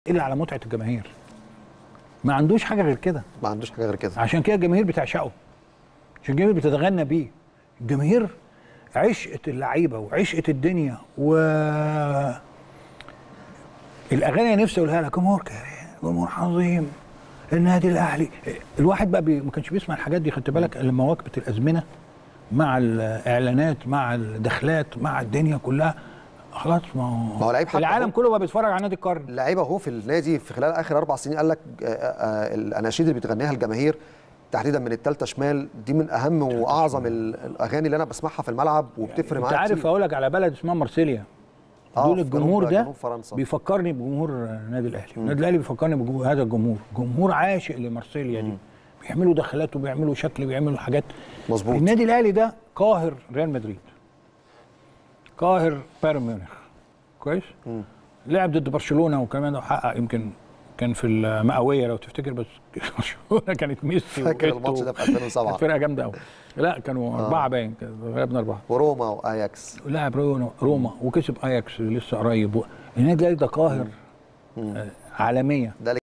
الا على متعه الجماهير ما عندوش حاجه غير كده ما عندوش حاجه غير كده عشان كده الجماهير بتعشقه عشان الجماهير بتتغنى بيه الجماهير عشقة اللعيبه وعشقة الدنيا و الاغاني اللي نفسي اقولها لك جمهور كريم جمهور عظيم النادي الاهلي الواحد بقى بي... ما كانش بيسمع الحاجات دي خدت بالك الا لما واكبت الازمنه مع الاعلانات مع الدخلات مع الدنيا كلها خلاص ما هو ما هو لعيب حتى العالم هو- كله بقى بيتفرج على نادي القرن اللعيبه اهو في النادي في خلال اخر اربع سنين قال لك آه، آه، الاناشيد اللي بتغنيها الجماهير تحديدا من الثالثه شمال دي من اهم واعظم ال- الاغاني اللي انا بسمعها في الملعب وبتفرق انت معايا عارف كتير. اقول لك على بلد اسمها مارسيليا آه، دول في الجمهور جنوب- ده جنوب فرنسا. بيفكرني بجمهور النادي الاهلي النادي الاهلي بيفكرني بجمهور هذا الجمهور جمهور عاشق لمارسيليا دي بيعملوا دخلات وبيعملوا شكل بيعملوا حاجات مظبوط. النادي الاهلي ده قاهر ريال مدريد قاهر بايرن ميونخ كويس لعب ضد برشلونه وكمان حقق يمكن كان في المئويه لو تفتكر بس برشلونه كانت ميسي فاكر وإيتو. الماتش ده في 2007. كانت فرقه جامده قوي لا كانوا اربعه باين كان غلبنا اربعه وروما واياكس لاعب روما روما وكسب اياكس لسه قريب النادي الاهلي ده قاهر آه، عالميه ده